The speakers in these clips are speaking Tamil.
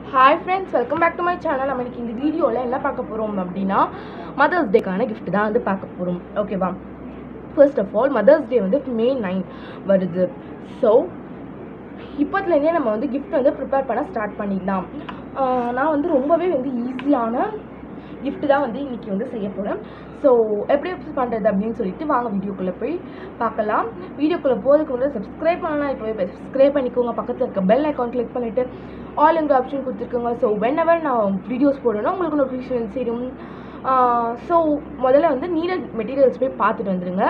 hi friends welcome back to my channel நம்ம இன்னைக்கு இந்த வீடியோவில் என்ன பார்க்க போகிறோம் அப்படின்னா மதர்ஸ் டேக்கான gift தான் வந்து பார்க்க போகிறோம் ஓகேவா first of all mother's day வந்து மே நைன் வருது ஸோ இப்போத்துலேருந்தே நம்ம வந்து gift வந்து ப்ரிப்பேர் பண்ண ஸ்டார்ட் பண்ணிடலாம் ஆஹ் நான் வந்து ரொம்பவே வந்து ஈஸியான gift தான் வந்து இன்னைக்கு வந்து செய்ய போகிறேன் ஸோ எப்படி எப்படி பண்ணுறது அப்படின்னு சொல்லிட்டு வாங்க வீடியோக்குள்ளே போய் பார்க்கலாம் வீடியோக்குள்ளே போகிறதுக்கு முன்னாடி சப்ஸ்கிரைப் பண்ணலாம் இப்போ சப்ஸ்கிரைப் பண்ணிக்கோங்க பக்கத்தில் இருக்க பெல் ஐக்கான் கிளிக் பண்ணிவிட்டு ஆல் என்ற ஆப்ஷன் கொடுத்துருக்கோங்க ஸோ வென் எவர் நான் வீடியோஸ் போடணும் உங்களுக்கு நோட்டிஃபிகேஷன் சேரும் ஸோ முதல்ல வந்து நீடட் மெட்டீரியல்ஸ் போய் பார்த்துட்டு வந்துடுங்க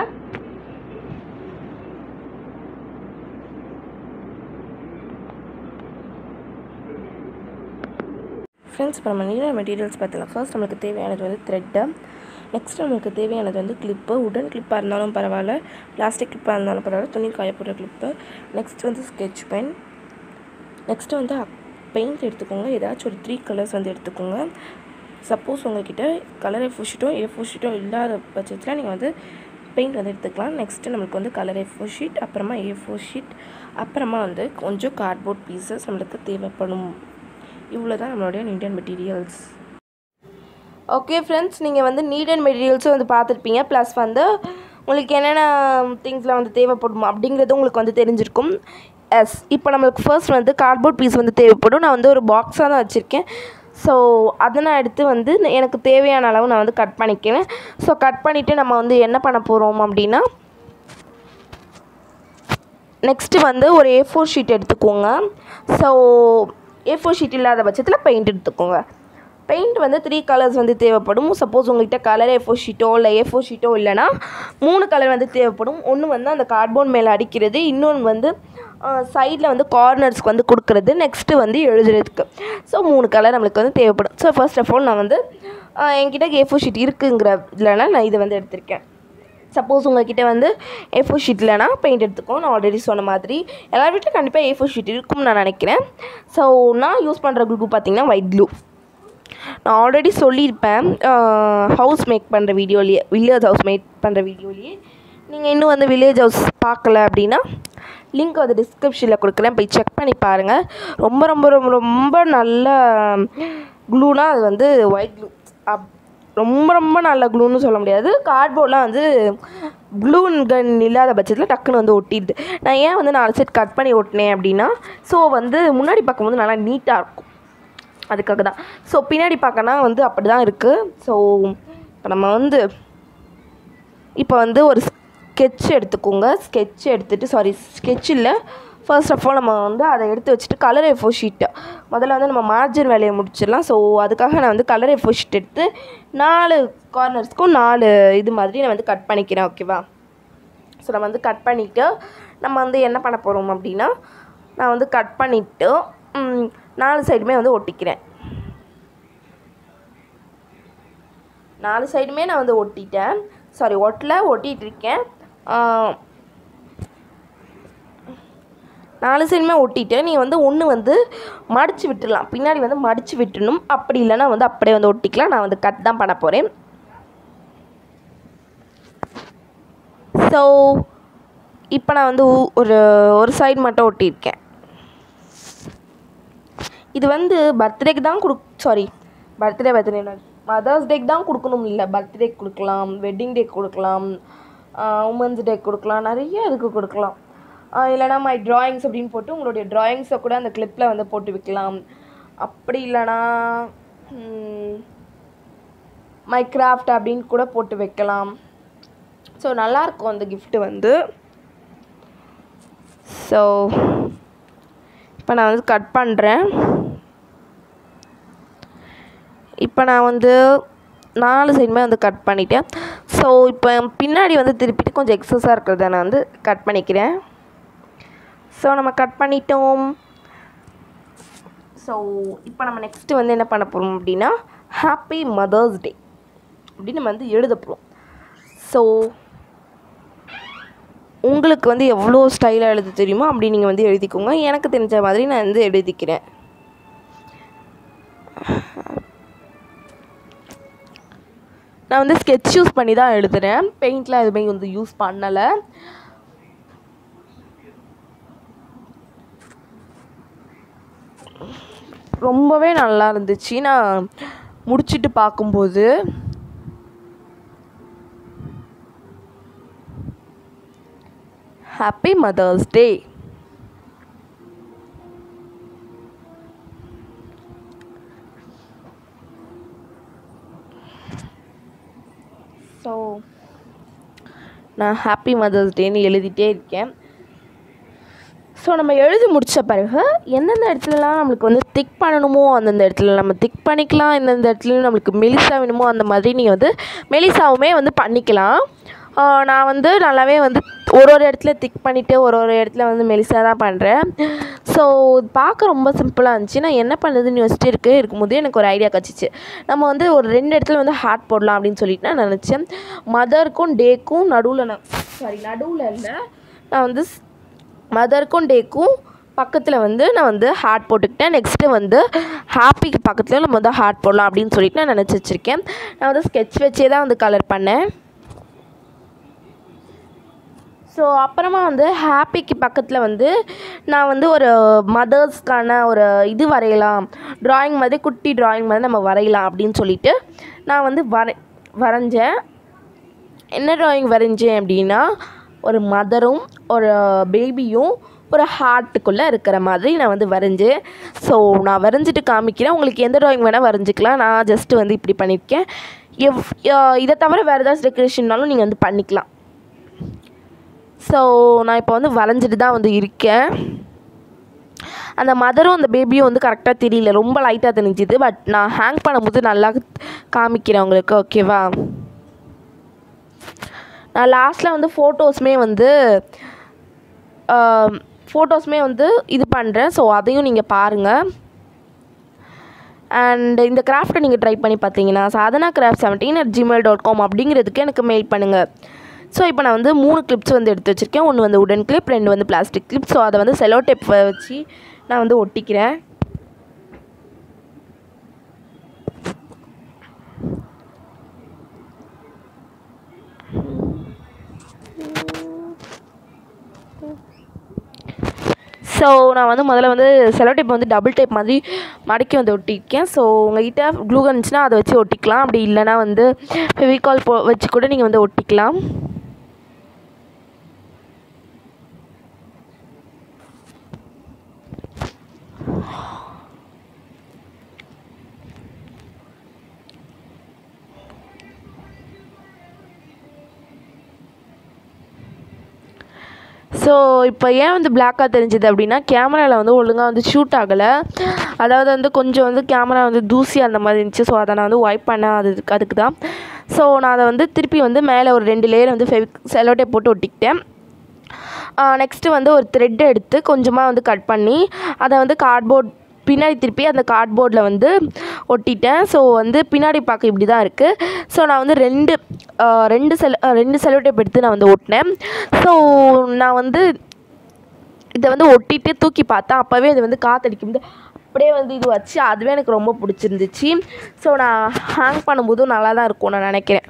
ஃப்ரெண்ட்ஸ் இப்போ நம்ம நீடட் மெட்டீரியல்ஸ் பார்த்துலாம் ஃபர்ஸ்ட் நம்மளுக்கு தேவையானது வந்து த்ரெட்டு நெக்ஸ்ட் நம்மளுக்கு தேவையானது வந்து கிளிப்பு உடன் கிளிப்பாக இருந்தாலும் பரவாயில்ல பிளாஸ்டிக் கிளிப்பாக இருந்தாலும் பரவாயில்ல துணி காய போடுற கிளிப்பு நெக்ஸ்ட் வந்து ஸ்கெட்ச் பென் நெக்ஸ்ட்டு வந்து பெயிண்ட் எடுத்துக்கோங்க ஏதாச்சும் ஒரு த்ரீ கலர்ஸ் வந்து எடுத்துக்கோங்க சப்போஸ் உங்ககிட்ட கலர் ஏ ஃபோர் ஷீட்டோ ஏ ஃபோர் ஷீட்டோ இல்லாத பட்சத்தில் நீங்கள் வந்து பெயிண்ட் வந்து எடுத்துக்கலாம் நெக்ஸ்ட்டு நம்மளுக்கு வந்து கலர் ஏ ஃபோர் ஷீட் அப்புறமா ஏ ஃபோர் ஷீட் அப்புறமா வந்து கொஞ்சம் கார்ட்போர்ட் பீசஸ் நம்மளுக்கு தேவைப்படும் இவ்வளோ தான் நம்மளுடைய இந்தியன் மெட்டீரியல்ஸ் ஓகே ஃப்ரெண்ட்ஸ் நீங்கள் வந்து நீட் அண்ட் மெட்டீரியல்ஸும் வந்து பார்த்துருப்பீங்க ப்ளஸ் வந்து உங்களுக்கு என்னென்ன திங்ஸ்லாம் வந்து தேவைப்படும் அப்படிங்கிறது உங்களுக்கு வந்து தெரிஞ்சிருக்கும் எஸ் இப்போ நம்மளுக்கு ஃபர்ஸ்ட் வந்து கார்ட்போர்ட் பீஸ் வந்து தேவைப்படும் நான் வந்து ஒரு பாக்ஸாக தான் வச்சுருக்கேன் ஸோ அதை நான் எடுத்து வந்து எனக்கு தேவையான அளவு நான் வந்து கட் பண்ணிக்கிறேன் ஸோ கட் பண்ணிவிட்டு நம்ம வந்து என்ன பண்ண போகிறோம் அப்படின்னா நெக்ஸ்ட்டு வந்து ஒரு ஏ ஃபோர் ஷீட் எடுத்துக்கோங்க ஸோ ஏ ஃபோர் ஷீட் இல்லாத பட்சத்தில் பெயிண்ட் எடுத்துக்கோங்க பெயிண்ட் வந்து த்ரீ கலர்ஸ் வந்து தேவைப்படும் சப்போஸ் உங்கள்கிட்ட கலர் ஏ ஃபோர் ஷீட்டோ இல்லை ஏ ஃபோர் ஷீட்டோ இல்லைனா மூணு கலர் வந்து தேவைப்படும் ஒன்று வந்து அந்த கார்ட்போர்ட் மேலே அடிக்கிறது இன்னொன்று வந்து சைடில் வந்து கார்னர்ஸ்க்கு வந்து கொடுக்குறது நெக்ஸ்ட்டு வந்து எழுதுறதுக்கு ஸோ மூணு கலர் நம்மளுக்கு வந்து தேவைப்படும் ஸோ ஃபர்ஸ்ட் ஆஃப் ஆல் நான் வந்து ஆஹ் என்கிட்ட ஏ ஃபோர் ஷீட் இருக்குங்கிற இல்லைனா நான் இதை வந்து எடுத்திருக்கேன் சப்போஸ் உங்கள்கிட்ட வந்து ஏ ஃபோர் ஷீட் இல்லைனா பெயிண்ட் எடுத்துக்கோ நான் ஆல்ரெடி சொன்ன மாதிரி எல்லார் வீட்டிலும் கண்டிப்பாக ஏ ஃபோர் ஷீட் இருக்கும்னு நான் நினைக்கிறேன் ஸோ நான் யூஸ் பண்ணுற க்ளூ பார்த்தீங்கன்னா ஒயிட் க்ளூ நான் ஆல்ரெடி சொல்லியிருப்பேன் ஹவுஸ் மேக் பண்ணுற வீடியோலேயே வில்லேஜ் ஹவுஸ் மேக் பண்ணுற வீடியோலேயே நீங்கள் இன்னும் வந்து வில்லேஜ் ஹவுஸ் பார்க்கல அப்படின்னா லிங்க் வந்து டிஸ்கிரிப்ஷனில் கொடுக்குறேன் போய் செக் பண்ணி பாருங்கள் ரொம்ப ரொம்ப ரொம்ப ரொம்ப நல்ல க்ளூனா அது வந்து ஒயிட் க்ளூ அப் ரொம்ப ரொம்ப நல்ல க்ளூன்னு சொல்ல முடியாது கார்ட்போர்ட்லாம் வந்து க்ளூ கன் இல்லாத பட்சத்தில் டக்குன்னு வந்து ஒட்டிடுது நான் ஏன் வந்து நாலு செட் கட் பண்ணி ஒட்டினேன் அப்படின்னா ஸோ வந்து முன்னாடி பார்க்கும்போது நல்லா நீட்டாக இருக்கும் அதுக்காக தான் ஸோ பின்னாடி பார்க்கனா வந்து அப்படி தான் இருக்குது ஸோ இப்போ நம்ம வந்து இப்போ வந்து ஒரு ஸ்கெட்ச் எடுத்துக்கோங்க ஸ்கெட்ச் எடுத்துகிட்டு சாரி ஸ்கெட்ச் இல்லை ஃபர்ஸ்ட் ஆஃப் ஆல் நம்ம வந்து அதை எடுத்து வச்சுட்டு கலர் ஏ ஃபோர் ஷீட்டை முதல்ல வந்து நம்ம மார்ஜின் வேலையை முடிச்சிடலாம் ஸோ அதுக்காக நான் வந்து கலர் ஏ ஃபோர் ஷீட் எடுத்து நாலு கார்னர்ஸ்க்கும் நாலு இது மாதிரி நான் வந்து கட் பண்ணிக்கிறேன் ஓகேவா ஸோ நம்ம வந்து கட் பண்ணிவிட்டு நம்ம வந்து என்ன பண்ண போகிறோம் அப்படின்னா நான் வந்து கட் பண்ணிவிட்டு நாலு சைடுமே வந்து ஒட்டிக்கிறேன் நாலு சைடுமே நான் வந்து ஒட்டிட்டேன் சாரி ஒட்டல ஒட்டிகிட்டு இருக்கேன் நாலு சைடுமே ஒட்டிட்டேன் நீ வந்து ஒன்று வந்து மடித்து விட்டுடலாம் பின்னாடி வந்து மடித்து விட்டுணும் அப்படி இல்லைன்னா வந்து அப்படியே வந்து ஒட்டிக்கலாம் நான் வந்து கட் தான் பண்ண போகிறேன் ஸோ இப்போ நான் வந்து ஊ- ஒரு ஒரு சைடு மட்டும் ஒட்டியிருக்கேன் இது வந்து பர்த்டேக்கு தான் கொடு சாரி பர்த்டே பர்த்டே மதர்ஸ் டேக்கு தான் கொடுக்கணும் இல்லை பர்த்டேக்கு கொடுக்கலாம் வெட்டிங் டே கொடுக்கலாம் உமன்ஸ் டே கொடுக்கலாம் நிறைய இதுக்கு கொடுக்கலாம் ஆஹ் இல்லைனா மை ட்ராயிங்ஸ் அப்படின்னு போட்டு உங்களுடைய ட்ராயிங்ஸை கூட அந்த கிளிப்பில் வந்து போட்டு வைக்கலாம் அப்படி இல்லைனா மை கிராஃப்ட் அப்படின்னு கூட போட்டு வைக்கலாம் ஸோ நல்லாயிருக்கும் அந்த gift வந்து ஸோ இப்போ நான் வந்து கட் பண்ணுறேன் இப்போ நான் வந்து நாலு சைடுமே வந்து கட் பண்ணிட்டேன் ஸோ இப்போ பின்னாடி வந்து திருப்பிட்டு கொஞ்சம் எக்ஸஸாக இருக்கிறத நான் வந்து கட் பண்ணிக்கிறேன் ஸோ நம்ம கட் பண்ணிட்டோம் ஸோ இப்போ நம்ம நெக்ஸ்ட்டு வந்து என்ன பண்ண போகிறோம் அப்படின்னா ஹாப்பி மதர்ஸ் டே அப்படின்னு நம்ம வந்து எழுத போகிறோம் ஸோ உங்களுக்கு வந்து எவ்வளோ ஸ்டைலாக எழுத தெரியுமோ அப்படி நீங்கள் வந்து எழுதிக்கோங்க எனக்கு தெரிஞ்ச மாதிரி நான் வந்து எழுதிக்கிறேன் நான் வந்து ஸ்கெட்ச் யூஸ் பண்ணி தான் எழுதுகிறேன் பெயிண்ட்லாம் எதுவுமே வந்து யூஸ் பண்ணலை ரொம்பவே நல்லா இருந்துச்சு நான் முடிச்சிட்டு பார்க்கும்போது ஹாப்பி மதர்ஸ் டே ஸோ நான் ஹாப்பி மதர்ஸ் டேன்னு எழுதிட்டே இருக்கேன் ஸோ நம்ம எழுதி முடித்த பிறகு எந்தெந்த இடத்துலலாம் நம்மளுக்கு வந்து திக் பண்ணணுமோ அந்தந்த இடத்துல நம்ம திக் பண்ணிக்கலாம் எந்தெந்த இடத்துல நம்மளுக்கு மெலிசா வேணுமோ அந்த மாதிரி நீங்கள் வந்து மெலிசாவுமே வந்து பண்ணிக்கலாம் ஆஹ் நான் வந்து நல்லாவே வந்து ஒரு ஒரு இடத்துல திக் பண்ணிவிட்டு ஒரு ஒரு இடத்துல வந்து மெலிசா தான் பண்ணுறேன் ஸோ பார்க்க ரொம்ப சிம்பிளாக இருந்துச்சு நான் என்ன பண்ணுறதுன்னு யோசிச்சுட்டு இருக்கு இருக்கும்போது எனக்கு ஒரு ஐடியா கிடச்சிச்சு நம்ம வந்து ஒரு ரெண்டு இடத்துல வந்து ஹார்ட் போடலாம் அப்படின்னு சொல்லிட்டு நான் நினச்சேன் மதருக்கும் டேக்கும் நடுவில் நான் சாரி நடுவில் இல்லை நான் வந்து மதருக்கும் டேக்கும் பக்கத்தில் வந்து நான் வந்து ஹார்ட் போட்டுக்கிட்டேன் நெக்ஸ்ட்டு வந்து ஹாப்பிக்கு பக்கத்தில் நம்ம வந்து ஹார்ட் போடலாம் அப்படின்னு சொல்லிட்டு நான் நினச்சி வச்சுருக்கேன் நான் வந்து ஸ்கெட்ச் வச்சே தான் வந்து கலர் பண்ணேன் ஸோ அப்புறமா வந்து ஹாப்பிக்கு பக்கத்தில் வந்து நான் வந்து ஒரு மதர்ஸ்க்கான ஒரு இது வரையலாம் ட்ராயிங் மாதிரி குட்டி ட்ராயிங் மாதிரி நம்ம வரையலாம் அப்படின்னு சொல்லிட்டு நான் வந்து வரை வரைஞ்சேன் என்ன ட்ராயிங் வரைஞ்சேன் அப்படின்னா ஒரு மதரும் ஒரு பேபியும் ஒரு ஹார்ட்டுக்குள்ளே இருக்கிற மாதிரி நான் வந்து வரைஞ்சேன் ஸோ நான் வரைஞ்சிட்டு காமிக்கிறேன் உங்களுக்கு எந்த ட்ராயிங் வேணால் வரைஞ்சிக்கலாம் நான் ஜஸ்ட்டு வந்து இப்படி பண்ணியிருக்கேன் எவ் இதை தவிர வேறு ஏதாச்சும் டெக்கரேஷன்னாலும் நீங்கள் வந்து பண்ணிக்கலாம் ஸோ நான் இப்போ வந்து வரைஞ்சிட்டு தான் வந்து இருக்கேன் அந்த மதரும் அந்த பேபியும் வந்து கரெக்டாக தெரியல ரொம்ப லைட்டாக தெரிஞ்சுது பட் நான் ஹேங் பண்ணும்போது நல்லா காமிக்கிறேன் உங்களுக்கு ஓகேவா நான் லாஸ்ட்டில் வந்து ஃபோட்டோஸுமே வந்து ஃபோட்டோஸுமே வந்து இது பண்ணுறேன் ஸோ அதையும் நீங்கள் பாருங்கள் அண்ட் இந்த கிராஃப்ட்டை நீங்கள் ட்ரை பண்ணி பார்த்தீங்கன்னா Sadhana craft seventeen at Gmail dot com அப்படிங்கிறதுக்கு எனக்கு மெயில் பண்ணுங்கள் ஸோ இப்போ நான் வந்து மூணு கிளிப்ஸ் வந்து எடுத்து வச்சுருக்கேன் ஒன்று வந்து உடன் கிளிப் ரெண்டு வந்து பிளாஸ்டிக் கிளிப் ஸோ அதை வந்து செலோ டேப் வச்சு நான் வந்து ஒட்டிக்கிறேன் ஸோ நான் வந்து முதல்ல வந்து செலோ டேப் வந்து டபுள் டேப் மாதிரி மடக்கி வந்து ஒட்டியிருக்கேன் ஸோ உங்கள்கிட்ட க்ளூ இருந்துச்சுன்னா அதை வச்சு ஒட்டிக்கலாம் அப்படி இல்லைனா வந்து ஃபெவிகால் போ வச்சு கூட நீங்கள் வந்து ஒட்டிக்கலாம் ஸோ இப்போ ஏன் வந்து பிளாக்காக தெரிஞ்சுது அப்படின்னா கேமராவில் வந்து ஒழுங்காக வந்து ஷூட் ஆகலை அதாவது வந்து கொஞ்சம் வந்து கேமரா வந்து தூசி அந்த மாதிரி இருந்துச்சு ஸோ அதை நான் வந்து ஒய்ப் பண்ண அதுக்கு அதுக்கு தான் ஸோ நான் அதை வந்து திருப்பி வந்து மேலே ஒரு ரெண்டு லேயர் வந்து ஃபெவி செலோட்டே போட்டு ஒட்டிக்கிட்டேன் நெக்ஸ்ட்டு வந்து ஒரு த்ரெட் எடுத்து கொஞ்சமாக வந்து கட் பண்ணி அதை வந்து கார்ட்போர்ட் பின்னாடி திருப்பி அந்த கார்ட்போர்டில் வந்து ஒட்டிட்டேன் ஸோ வந்து பின்னாடி பார்க்க இப்படி தான் இருக்குது ஸோ நான் வந்து ரெண்டு ஆஹ் ரெண்டு செல் ஆஹ் ரெண்டு செலோ டேப் எடுத்து நான் வந்து ஒட்டினேன் ஸோ நான் வந்து இதை வந்து ஒட்டிட்டு தூக்கி பார்த்தேன் அப்போவே அது வந்து காற்றடிக்கும் போது அப்படியே வந்து இது வச்சு அதுவே எனக்கு ரொம்ப பிடிச்சிருந்துச்சு ஸோ நான் ஹேங் பண்ணும்போதும் நல்லா தான் இருக்கும் நான் நினைக்கிறேன்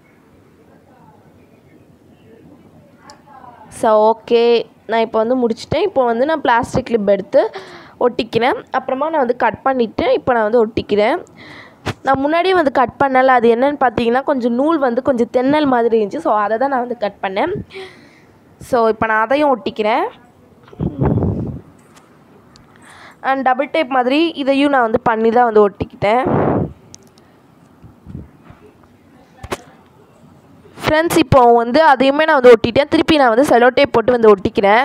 ஸோ ஓகே நான் இப்போ வந்து முடிச்சிட்டேன் இப்போ வந்து நான் பிளாஸ்டிக் கிளிப் எடுத்து ஒட்டிக்கிறேன் அப்புறமா நான் வந்து கட் பண்ணிவிட்டு இப்போ நான் வந்து ஒட்டிக்கிறேன் நான் முன்னாடியே வந்து கட் பண்ணல அது என்னன்னு பார்த்தீங்கன்னா கொஞ்சம் நூல் வந்து கொஞ்சம் தென்னல் மாதிரி இருந்துச்சு ஸோ அதை தான் நான் வந்து கட் பண்ணேன் ஸோ இப்போ நான் அதையும் ஒட்டிக்கிறேன் அண்ட் டபுள் டேப் மாதிரி இதையும் நான் வந்து பண்ணி தான் வந்து ஒட்டிக்கிட்டேன் ஃப்ரெண்ட்ஸ் இப்போ வந்து அதையுமே நான் வந்து ஒட்டிட்டேன் திருப்பி நான் வந்து செலோ டேப் போட்டு வந்து ஒட்டிக்கிறேன்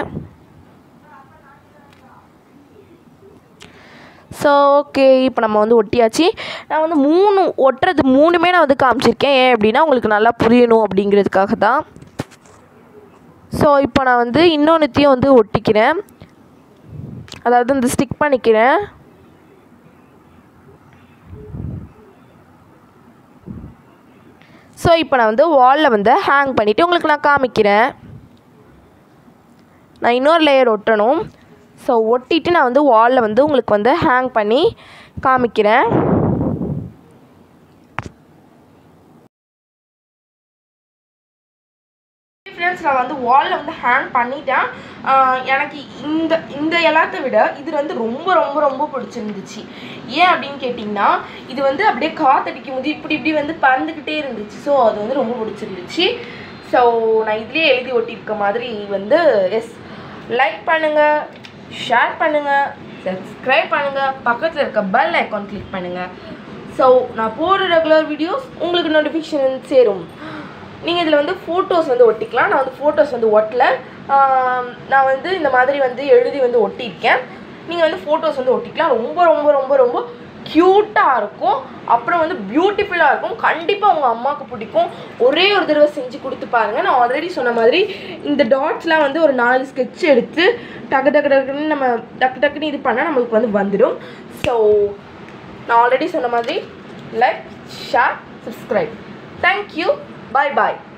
ஸோ ஓகே இப்போ நம்ம வந்து ஒட்டியாச்சு நான் வந்து மூணு ஒட்டுறது மூணுமே நான் வந்து காமிச்சிருக்கேன் ஏன் அப்படின்னா உங்களுக்கு நல்லா புரியணும் அப்படிங்கிறதுக்காக தான் ஸோ இப்போ நான் வந்து இன்னொன்றுத்தையும் வந்து ஒட்டிக்கிறேன் அதாவது இந்த ஸ்டிக் பண்ணிக்கிறேன் ஸோ இப்போ நான் வந்து வாலில் வந்து ஹேங் பண்ணிவிட்டு உங்களுக்கு நான் காமிக்கிறேன் நான் இன்னொரு லேயர் ஒட்டணும் ஸோ ஒட்டிட்டு நான் வந்து வாலில் வந்து உங்களுக்கு வந்து ஹேங் பண்ணி காமிக்கிறேன் ஃப்ரெண்ட்ஸ் நான் வந்து வாலில் வந்து ஹேங் பண்ணிட்டேன் ஆஹ் எனக்கு இந்த இந்த எல்லாத்த விட இது வந்து ரொம்ப ரொம்ப ரொம்ப பிடிச்சிருந்துச்சு ஏன் அப்படின்னு கேட்டிங்கன்னா இது வந்து அப்படியே காத்தடிக்கும் போது இப்படி இப்படி வந்து பறந்துக்கிட்டே இருந்துச்சு ஸோ அது வந்து ரொம்ப பிடிச்சிருந்துச்சு ஸோ நான் இதுலேயே எழுதி ஒட்டியிருக்க மாதிரி வந்து எஸ் லைக் பண்ணுங்கள் ஷேர் பண்ணுங்கள் சப்ஸ்கிரைப் பண்ணுங்கள் பக்கத்தில் இருக்க பெல் ஐக்கான் கிளிக் பண்ணுங்கள் ஸோ நான் போடுற ரெகுலர் வீடியோஸ் உங்களுக்கு நோட்டிஃபிகேஷன் சேரும் நீங்கள் இதில் வந்து ஃபோட்டோஸ் வந்து ஒட்டிக்கலாம் நான் வந்து ஃபோட்டோஸ் வந்து ஒட்டல ஆம், நான் வந்து இந்த மாதிரி வந்து எழுதி வந்து ஒட்டியிருக்கேன் நீங்கள் வந்து ஃபோட்டோஸ் வந்து ஒட்டிக்கலாம் ரொம்ப ரொம்ப ரொம்ப ரொம்ப க்யூட்டாக இருக்கும் அப்புறம் வந்து பியூட்டிஃபுல்லாக இருக்கும் கண்டிப்பாக உங்கள் அம்மாவுக்கு பிடிக்கும் ஒரே ஒரு தடவை செஞ்சு கொடுத்து பாருங்கள் நான் ஆல்ரெடி சொன்ன மாதிரி இந்த டாட்ஸ்லாம் வந்து ஒரு நாலு ஸ்கெட்ச் எடுத்து டக்கு டக்கு டக்குன்னு நம்ம டக்கு டக்குன்னு இது பண்ணால் நம்மளுக்கு வந்து வந்துடும் ஸோ நான் ஆல்ரெடி சொன்ன மாதிரி like share subscribe thank you bye பாய்